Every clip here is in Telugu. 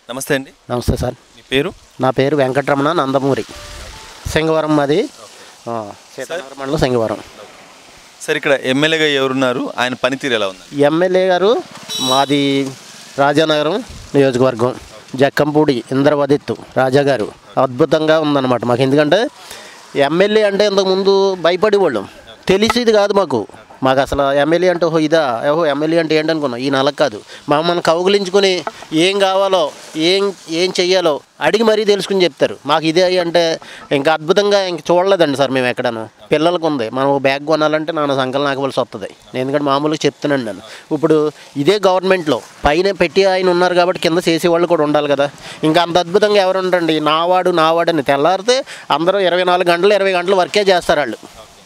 నమస్తే అండి నమస్తే సార్ మీ పేరు నా పేరు వెంకటరమణ నందమూరి సింగవరం మాది ఆ, సీతానగరం మండలం సింగవరం సార్ ఇక్కడ ఎమ్మెల్యేగా ఎవరున్నారు ఆయన పనితీరు ఎలా ఉంది ఎమ్మెల్యే గారు మాది రాజానగరం నియోజకవర్గం జక్కంపూడి ఇంద్రవదిత్తు రాజా గారు అద్భుతంగా ఉందన్నమాట మాకు ఎందుకంటే ఎమ్మెల్యే అంటే ఇంతకుముందు భయపడేవాళ్ళం తెలిసేది కాదు మాకు మాకు అసలు ఎమ్మెల్యే అంటే ఓహో ఇదా ఓహో ఎమ్మెల్యే అంటే ఏంటనుకున్నాం ఈ నెలకు కాదు మమ్మల్ని కౌగులించుకొని ఏం కావాలో ఏం ఏం చెయ్యాలో అడిగి మరీ తెలుసుకుని చెప్తారు మాకు ఇదే అంటే ఇంకా అద్భుతంగా ఇంక చూడలేదండి సార్ మేము ఎక్కడను పిల్లలకు ఉంది మనం ఒక బ్యాగ్ కొనాలంటే నాన్న సంకలం నాకవలసి వస్తుంది నేను ఎందుకంటే మామూలుగా చెప్తున్నాను నేను ఇప్పుడు ఇదే గవర్నమెంట్లో పైన పెట్టి ఆయన ఉన్నారు కాబట్టి కింద చేసేవాళ్ళు కూడా ఉండాలి కదా ఇంకా అంత అద్భుతంగా ఎవరు ఉంటారండి నావాడు నావాడు అని తెల్లారితే అందరూ ఇరవై నాలుగు గంటలు ఇరవై గంటలు వర్కే చేస్తారు వాళ్ళు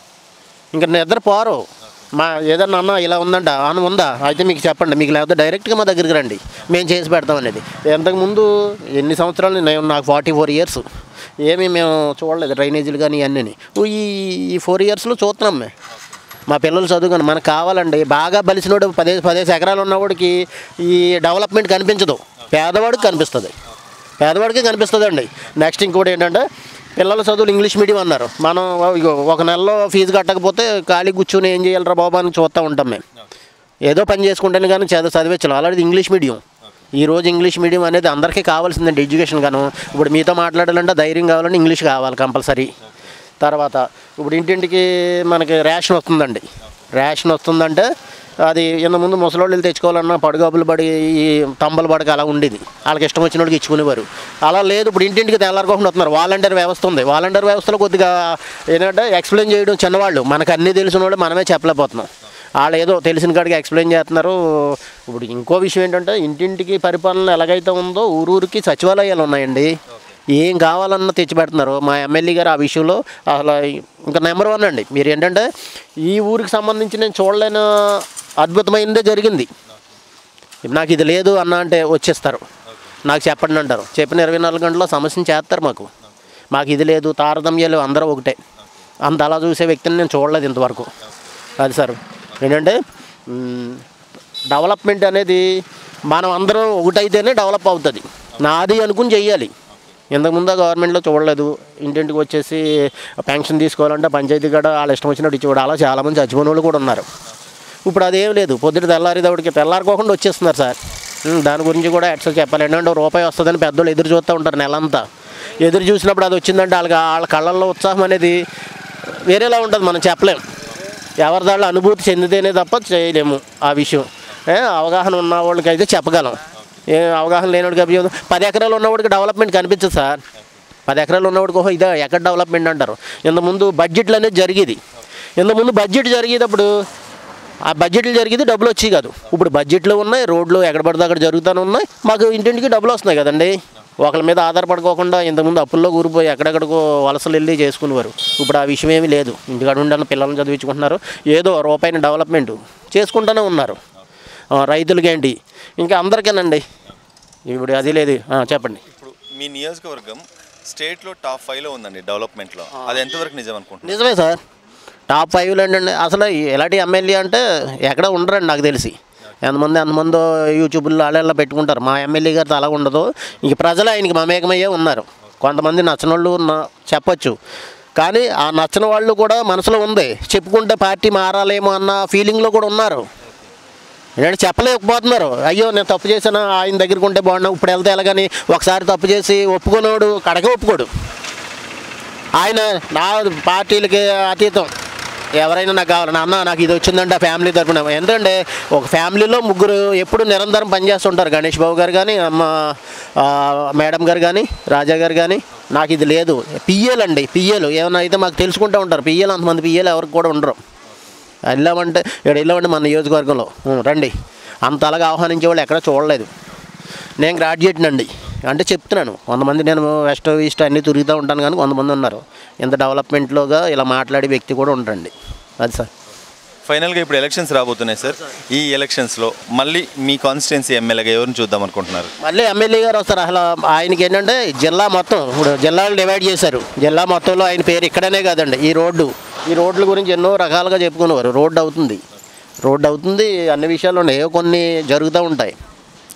ఇంకా నిద్ర పోరు మా ఏదన్నా అన్న ఇలా ఉందంట ఆన ఉందా అయితే మీకు చెప్పండి మీకు లేకపోతే డైరెక్ట్గా మా దగ్గరికి రండి మేము చేసి పెడతాం అనేది ఇంతకుముందు ఎన్ని సంవత్సరాలు నేను నాకు ఫార్టీ ఫోర్ ఇయర్స్ ఏమీ మేము చూడలేదు డ్రైనేజీలు కానీ ఇవన్నీ ఈ ఈ ఫోర్ ఇయర్స్లో చూస్తున్నాం మేము మా పిల్లలు చదువుకొని మనకు కావాలండి బాగా బలిసినోడు పదేసి పదేసి ఎకరాలు ఉన్నవాడికి ఈ డెవలప్మెంట్ కనిపించదు పేదవాడికి కనిపిస్తుంది పేదవాడికి కనిపిస్తుందండి నెక్స్ట్ ఇంకోటి ఏంటంటే పిల్లల చదువులు ఇంగ్లీష్ మీడియం అన్నారు మనం ఇగో ఒక నెలలో ఫీజు కట్టకపోతే ఖాళీ కూర్చొని ఏం చేయాలరా బాబా అని చూస్తూ ఉంటాం మేము ఏదో పని చేసుకుంటేనే కానీ చదువు చదివించాలి అలాంటి ఇంగ్లీష్ మీడియం ఈ రోజు ఇంగ్లీష్ మీడియం అనేది అందరికీ కావాల్సిందండి ఎడ్యుకేషన్ గాను ఇప్పుడు మీతో మాట్లాడాలంటే ధైర్యం కావాలంటే ఇంగ్లీష్ కావాలి కంపల్సరీ తర్వాత ఇప్పుడు ఇంటింటికి మనకి రేషన్ వస్తుందండి రేషన్ వస్తుందంటే అది ఇంత ముందు ముసలోళ్ళు తెచ్చుకోవాలన్నా పడుగాపులు పడి ఈ తంబలు పడక అలా ఉండేది వాళ్ళకి ఇష్టం వచ్చిన వాళ్ళకి ఇచ్చుకునేవారు అలా లేదు ఇప్పుడు ఇంటింటికి తెల్లారుకోకుండా వస్తున్నారు వాలంటీర్ వ్యవస్థ ఉంది వాలంటీర్ వ్యవస్థలో కొద్దిగా ఏంటంటే ఎక్స్ప్లెయిన్ చేయడం చిన్నవాళ్ళు మనకు అన్నీ తెలిసిన వాళ్ళు మనమే చెప్పలేకపోతున్నాం వాళ్ళు ఏదో తెలిసిన కాడికి ఎక్స్ప్లెయిన్ చేస్తున్నారు ఇప్పుడు ఇంకో విషయం ఏంటంటే ఇంటింటికి పరిపాలన ఎలాగైతే ఉందో ఊరూరికి సచివాలయాలు ఉన్నాయండి ఏం కావాలన్నా తెచ్చి పెడుతున్నారు మా ఎమ్మెల్యే గారు ఆ విషయంలో అసలు ఇంకా నెంబర్ వన్ అండి మీరు ఏంటంటే ఈ ఊరికి సంబంధించి నేను చూడలేని అద్భుతమైనదే జరిగింది నాకు ఇది లేదు అన్న అంటే వచ్చేస్తారు నాకు చెప్పండి అంటారు చెప్పిన ఇరవై నాలుగు గంటల్లో సమస్యను చేస్తారు మాకు మాకు ఇది లేదు తారతమ్యాలు అందరూ ఒకటే అంత అలా చూసే వ్యక్తిని నేను చూడలేదు ఇంతవరకు అది సార్ ఏంటంటే మ్, డెవలప్మెంట్ అనేది మనం అందరం ఒకటైతేనే డెవలప్ అవుతుంది నాది అనుకుని చెయ్యాలి ఇంతకుముందు గవర్నమెంట్లో చూడలేదు ఇంటింటికి వచ్చేసి పెన్షన్ తీసుకోవాలంటే పంచాయతీ కూడా వాళ్ళ ఇష్టం వచ్చినట్టు ఇచ్చేవాడు అలా చాలామంది చచ్చిపోయిన వాళ్ళు కూడా ఉన్నారు ఇప్పుడు అదేం లేదు పొద్దుట తెల్లారిదవుడికి తెల్లారుకోకుండా వచ్చేస్తున్నారు సార్ ఉమ్, దాని గురించి కూడా ఎట్లా చెప్పాలి ఏంటంటే ఓ రూపాయి వస్తుందని పెద్దోళ్ళు ఎదురు చూస్తూ ఉంటారు నెలంతా ఎదురు చూసినప్పుడు అది వచ్చిందంటే వాళ్ళకి వాళ్ళ కళ్ళల్లో ఉత్సాహం అనేది వేరేలా ఉంటుంది మనం చెప్పలేం ఎవరి దాళ్ళు అనుభూతి చెందితేనే తప్ప చేయలేము ఆ విషయం ఏ, అవగాహన ఉన్న వాళ్ళకి అయితే చెప్పగలం ఏ అవగాహన లేనివాడికి అభియోగం పది ఎకరాలు ఉన్నవాడికి డెవలప్మెంట్ కనిపించదు సార్ పది ఎకరాలు ఉన్నవాడికి ఓహో ఇదే ఎక్కడ డెవలప్మెంట్ అంటారు ఇంతకుముందు బడ్జెట్లు అనేది జరిగేది ఇంతకుముందు బడ్జెట్ జరిగేటప్పుడు ఆ బడ్జెట్లు జరిగేది డబ్బులు వచ్చి కాదు ఇప్పుడు బడ్జెట్లు ఉన్నాయి రోడ్లు ఎక్కడ పడితే అక్కడ జరుగుతూనే ఉన్నాయి మాకు ఇంటింటికి డబ్బులు వస్తున్నాయి కదండి ఒకరి మీద ఆధారపడుకోకుండా ఇంతకుముందు అప్పుల్లో ఊరిపోయి ఎక్కడెక్కడికో వలసలు వెళ్ళి చేసుకునేవారు ఇప్పుడు ఆ విషయం ఏమీ లేదు ఇంటికాడ ఉండాలని పిల్లల్ని చదివించుకుంటున్నారు ఏదో రూపాయిని డెవలప్మెంట్ చేసుకుంటూనే ఉన్నారు ఆ, రైతులకేంటి ఇంకా అందరికేనండి ఇప్పుడు అది లేదు ఆ, చెప్పండి ఇప్పుడు మీ నియోజకవర్గం స్టేట్లో టాప్ ఫైవ్లో ఉందండి డెవలప్మెంట్లో అది ఎంతవరకు నిజం అనుకుంటున్నారు నిజమే సార్ టాప్ ఫైవ్లో ఏంటండి అసలు ఎలాంటి ఎమ్మెల్యే అంటే ఎక్కడ ఉండరండి నాకు తెలిసి ఎంతమంది ఎంతమందో యూట్యూబ్లో వాళ్ళ పెట్టుకుంటారు మా ఎమ్మెల్యే గారితో అలా ఉండదు ఇంక ప్రజలు ఆయనకి మమేకమయ్యే ఉన్నారు కొంతమంది నచ్చని వాళ్ళు ఉన్న చెప్పచ్చు కానీ ఆ నచ్చని వాళ్ళు కూడా మనసులో ఉంది చెప్పుకుంటే పార్టీ మారాలేమో అన్న ఫీలింగ్లో కూడా ఉన్నారు ఏంటంటే చెప్పలేకపోతున్నారు అయ్యో నేను తప్పు చేశాను ఆయన దగ్గరికి ఉంటే బాగున్నా ఇప్పుడు వెళ్తే ఎలాగని ఒకసారి తప్పు చేసి ఒప్పుకునేవాడు కడక ఒప్పుకోడు ఆయన నా పార్టీలకి అతీతం ఎవరైనా నాకు కావాలి అన్న నాకు ఇది వచ్చిందంటే ఆ ఫ్యామిలీ తరపున ఎందుకంటే ఒక ఫ్యామిలీలో ముగ్గురు ఎప్పుడు నిరంతరం పనిచేస్తుంటారు గణేష్ బాబు గారు కానీ అమ్మ ఆ, మేడం గారు కానీ రాజా గారు కానీ నాకు ఇది లేదు పిఏలు అండి పిఏలు ఏమైనా అయితే మాకు తెలుసుకుంటూ ఉంటారు పిఏలు అంతమంది పిఏలు ఎవరికి కూడా ఉండరు వెళ్ళామంటే ఇక్కడ వెళ్ళామంటే మన నియోజకవర్గంలో ఉం, రండి అంత అలాగా ఆహ్వానించే వాళ్ళు ఎక్కడ చూడలేదు నేను గ్రాడ్యుయేట్ అండి అంటే చెప్తున్నాను కొంతమంది నేను వెస్ట్ ఈస్ట్ అన్నీ తిరుగుతూ ఉంటాను కానీ కొంతమంది ఉన్నారు ఇంత డెవలప్మెంట్లోగా ఇలా మాట్లాడే వ్యక్తి కూడా ఉంటారండి అది సార్ ఫైనల్గా ఇప్పుడు ఎలక్షన్స్ రాబోతున్నాయి సార్ ఈ ఎలక్షన్స్లో మళ్ళీ మీ కాన్స్టిట్యున్సీ ఎమ్మెల్యేగా ఎవరిని చూద్దాం అనుకుంటున్నారు మళ్ళీ ఎమ్మెల్యే గారు వస్తారు అసలు ఆయనకి ఏంటంటే జిల్లా మొత్తం ఇప్పుడు జిల్లాలు డివైడ్ చేశారు జిల్లా మొత్తంలో ఆయన పేరు ఇక్కడనే కాదండి ఈ రోడ్డు ఈ రోడ్ల గురించి ఎన్నో రకాలుగా చెప్పుకునేవారు రోడ్డు అవుతుంది రోడ్డు అవుతుంది అన్ని విషయాలు ఉన్నాయి ఏవో కొన్ని జరుగుతూ ఉంటాయి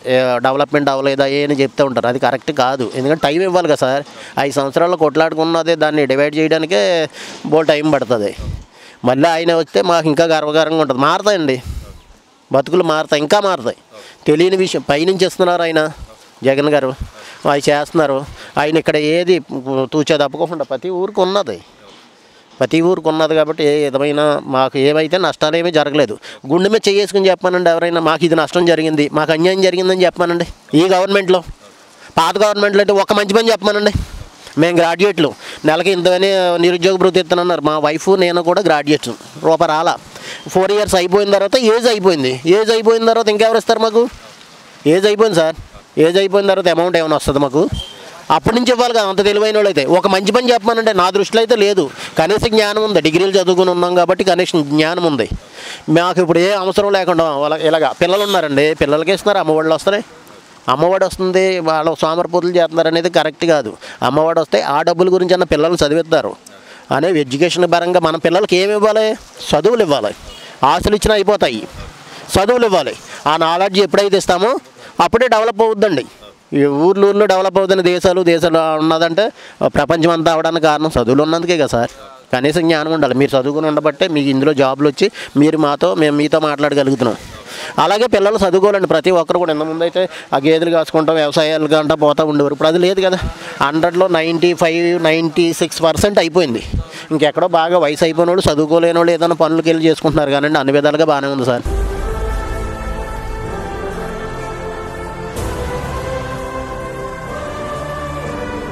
ఏ, డెవలప్మెంట్ అవ్వలేదా ఏ అని చెప్తూ ఉంటారు అది కరెక్ట్ కాదు ఎందుకంటే టైం ఇవ్వాలి కదా సార్ ఐదు సంవత్సరాల్లో కొట్లాడుకున్నదే దాన్ని డివైడ్ చేయడానికే బోల్ టైం పడుతుంది మళ్ళీ ఆయన వస్తే మాకు ఇంకా గర్వకారంగా ఉంటుంది మారుతాయండి బతుకులు మారుతాయి ఇంకా మారుతాయి తెలియని విషయం పైనుంచి ఇస్తున్నారు ఆయన జగన్ గారు అవి చేస్తున్నారు ఆయన ఇక్కడ ఏది తూచా తప్పకుండా ప్రతి ఊరికి ఉన్నది ప్రతి ఊరికి ఉన్నది కాబట్టి ఏ విధమైన మాకు ఏమైతే నష్టాలు ఏమీ జరగలేదు గుండె మీద చేసుకుని చెప్పానండి ఎవరైనా మాకు ఇది నష్టం జరిగింది మాకు అన్యాయం జరిగిందని చెప్పానండి ఈ గవర్నమెంట్లో పాత గవర్నమెంట్లో అయితే ఒక మంచి పని చెప్పమానండి మేము గ్రాడ్యుయేట్లు నెలకి ఇంతని నిరుద్యోగ భృతి ఇస్తానన్నారు మా వైఫ్ నేను కూడా గ్రాడ్యుయేట్ రూపాయి రాలా ఫోర్ ఇయర్స్ అయిపోయిన తర్వాత ఏజ్ అయిపోయింది ఏజ్ అయిపోయిన తర్వాత ఇంకెవరు ఇస్తారు మాకు ఏజ్ అయిపోయింది సార్ ఏజ్ అయిపోయిన తర్వాత అమౌంట్ ఏమైనా వస్తుంది మాకు అప్పటి నుంచి ఇవ్వాలి కదా అంత తెలివైన వాళ్ళు అయితే ఒక మంచి పని చెప్పమనంటే నా దృష్టిలో అయితే లేదు కనీస జ్ఞానం ఉంది డిగ్రీలు చదువుకుని ఉన్నాం కాబట్టి కనీస జ్ఞానం ఉంది మాకు ఇప్పుడు ఏ అవసరం లేకుండా వాళ్ళ ఇలాగా పిల్లలు ఉన్నారండి పిల్లలకి ఇస్తున్నారు అమ్మఒళ్ళు వస్తున్నాయి అమ్మఒడి వస్తుంది వాళ్ళు సోమరపోతులు చేస్తున్నారు అనేది కరెక్ట్ కాదు అమ్మఒడి వస్తే ఆ డబ్బుల గురించి అన్న పిల్లలు చదివిస్తారు అనే ఎడ్యుకేషన్ పరంగా మన పిల్లలకి ఏమి ఇవ్వాలి చదువులు ఇవ్వాలి ఆశలు ఇచ్చినా అయిపోతాయి చదువులు ఇవ్వాలి ఆ నాలెడ్జ్ ఎప్పుడైతే ఇస్తామో అప్పుడే డెవలప్ అవుద్దండి ఈ ఊర్లు ఊర్లో డెవలప్ అవుతున్న దేశాలు దేశాలు ఉన్నదంటే ప్రపంచం అంతా అవడానికి కారణం చదువులు ఉన్నందుకే కదా సార్ కనీసం జ్ఞానం ఉండాలి మీరు చదువుకుని ఉండబట్టే మీకు ఇందులో జాబ్లు వచ్చి మీరు మాతో మేము మీతో మాట్లాడగలుగుతున్నాం అలాగే పిల్లలు చదువుకోవాలండి ప్రతి ఒక్కరు కూడా ఇంతకుముందు అయితే ఆ గేదెలు కాసుకుంటాం వ్యవసాయాలు గంట పోతూ ఉండేవారు ఇప్పుడు అది లేదు కదా హండ్రెడ్లో ninety five ninety six percent అయిపోయింది ఇంకెక్కడో బాగా వయసు అయిపోయిన వాళ్ళు చదువుకోలేని వాళ్ళు ఏదైనా పనులకి వెళ్ళి చేసుకుంటున్నారు కానీ అన్ని విధాలుగా బాగానే ఉంది సార్